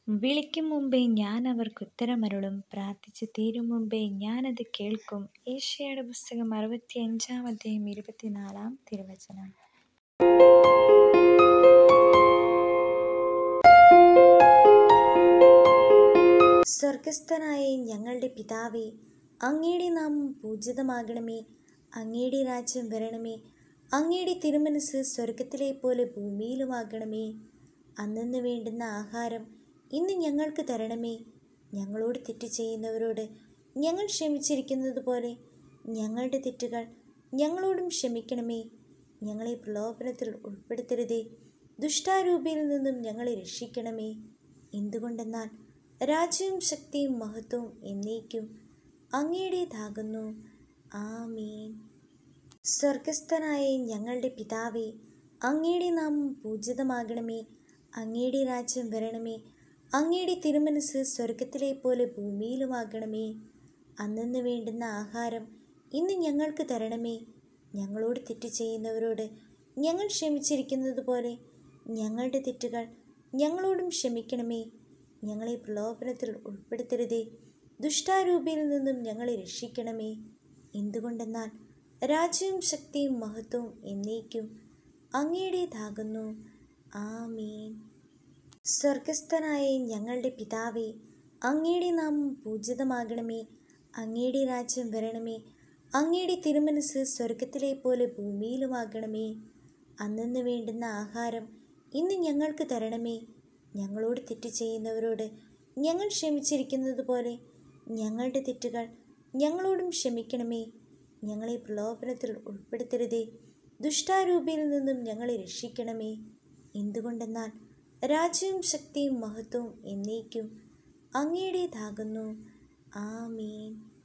വിളിക്കും മുമ്പേ ഞാൻ അവർക്ക് ഉത്തരമരുളും പ്രാർത്ഥിച്ചു തീരും മുമ്പേ ഞാനത് കേൾക്കും ഏഷ്യായുടെ പുസ്തകം അറുപത്തിയഞ്ചാം അധ്യായം ഇരുപത്തിനാലാം തിരുവചനം സ്വർഗസ്ഥനായ ഞങ്ങളുടെ പിതാവേ അങ്ങയുടെ നാമം പൂജിതമാകണമേ അങ്ങയുടെ രാജ്യം വരണമേ അങ്ങയുടെ തിരുമനസ് സ്വർഗത്തിലെ പോലെ ഭൂമിയിലുമാകണമേ അന്നു വേണ്ടുന്ന ആഹാരം ഇന്ന് ഞങ്ങൾക്ക് തരണമേ ഞങ്ങളോട് തെറ്റ് ചെയ്യുന്നവരോട് ഞങ്ങൾ ക്ഷമിച്ചിരിക്കുന്നത് പോലെ ഞങ്ങളുടെ തെറ്റുകൾ ഞങ്ങളോടും ക്ഷമിക്കണമേ ഞങ്ങളെ പ്രലോഭനത്തിൽ ഉൾപ്പെടുത്തരുതേ ദുഷ്ടാരൂപിയിൽ നിന്നും ഞങ്ങളെ രക്ഷിക്കണമേ എന്തുകൊണ്ടെന്നാൽ രാജ്യവും ശക്തിയും മഹത്വവും എന്നേക്കും അങ്ങയുടേതാകുന്നു ആമീൻ സ്വർഗസ്ഥനായ ഞങ്ങളുടെ പിതാവേ അങ്ങയുടെ നാമം പൂജിതമാകണമേ അങ്ങയുടെ രാജ്യം വരണമേ അങ്ങയുടെ തിരുമനസ് സ്വർഗത്തിലെ പോലെ ഭൂമിയിലുമാകണമേ അന്നു വേണ്ടുന്ന ആഹാരം ഇന്ന് ഞങ്ങൾക്ക് തരണമേ ഞങ്ങളോട് തെറ്റ് ചെയ്യുന്നവരോട് ഞങ്ങൾ ക്ഷമിച്ചിരിക്കുന്നത് പോലെ ഞങ്ങളുടെ തെറ്റുകൾ ഞങ്ങളോടും ക്ഷമിക്കണമേ ഞങ്ങളെ പ്രലോഭനത്തിൽ ഉൾപ്പെടുത്തരുതേ ദുഷ്ടാരൂപിയിൽ നിന്നും ഞങ്ങളെ രക്ഷിക്കണമേ എന്തുകൊണ്ടെന്നാൽ രാജ്യവും ശക്തിയും മഹത്വവും എന്നേക്കും അങ്ങയുടേതാകുന്നു ആമീൻ സ്വർഗസ്ഥനായ ഞങ്ങളുടെ പിതാവേ അങ്ങയുടെ നാമം പൂജിതമാകണമേ അങ്ങയുടെ രാജ്യം വരണമേ അങ്ങയുടെ തിരുമനസ് സ്വർഗത്തിലെ പോലെ ഭൂമിയിലുമാകണമേ അന്നു വേണ്ടുന്ന ആഹാരം ഇന്ന് ഞങ്ങൾക്ക് തരണമേ ഞങ്ങളോട് തെറ്റ് ചെയ്യുന്നവരോട് ഞങ്ങൾ ക്ഷമിച്ചിരിക്കുന്നത് പോലെ ഞങ്ങളുടെ തെറ്റുകൾ ഞങ്ങളോടും ക്ഷമിക്കണമേ ഞങ്ങളെ പ്രലോഭനത്തിൽ ഉൾപ്പെടുത്തരുതേ ദുഷ്ടാരൂപിയിൽ നിന്നും ഞങ്ങളെ രക്ഷിക്കണമേ എന്തുകൊണ്ടെന്നാൽ രാജ്യവും ശക്തിയും മഹത്വവും എന്നേക്കും അങ്ങയുടേതാകുന്നു ആമീൻ